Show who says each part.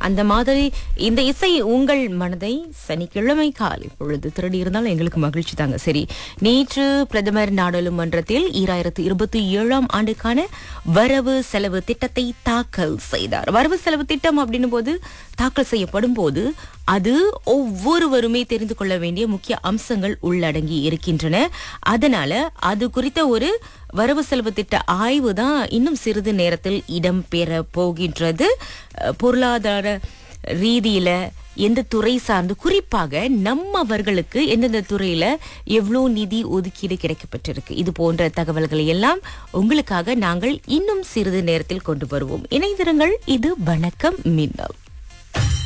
Speaker 1: அந்த மாதிரி இந்த இசை உங்கள் மனதை சனிக்கிழமை காலை பொழுது திருடி இருந்தால் எங்களுக்கு மகிழ்ச்சி தாங்க சரி நேற்று பிரதமர் நாடாளுமன்றத்தில் ஈராயிரத்து இருபத்தி ஏழாம் ஆண்டுக்கான வரவு செலவு திட்டத்தை தாக்கல் செய்தார் வரவு செலவு திட்டம் அப்படின்னும் போது தாக்கல் செய்யப்படும் போது அது ஒவ்வொருவருமே தெரிந்து கொள்ள வேண்டிய முக்கிய அம்சங்கள் உள்ளடங்கி இருக்கின்றன அதனால அது குறித்த ஒரு வரவு செலவு திட்ட ஆய்வு தான் இன்னும் சிறிது நேரத்தில் இடம்பெற போகின்றது அஹ், பொருளாதார ரீதியில எந்த துறை சார்ந்து குறிப்பாக நம்மவர்களுக்கு எந்தெந்த துறையில எவ்வளோ நிதி ஒதுக்கீடு கிடைக்கப்பட்டிருக்கு இது போன்ற தகவல்களை எல்லாம் உங்களுக்காக நாங்கள் இன்னும் சிறிது நேரத்தில் கொண்டு வருவோம் இணைந்திருங்கள் இது வணக்கம் மின்னல்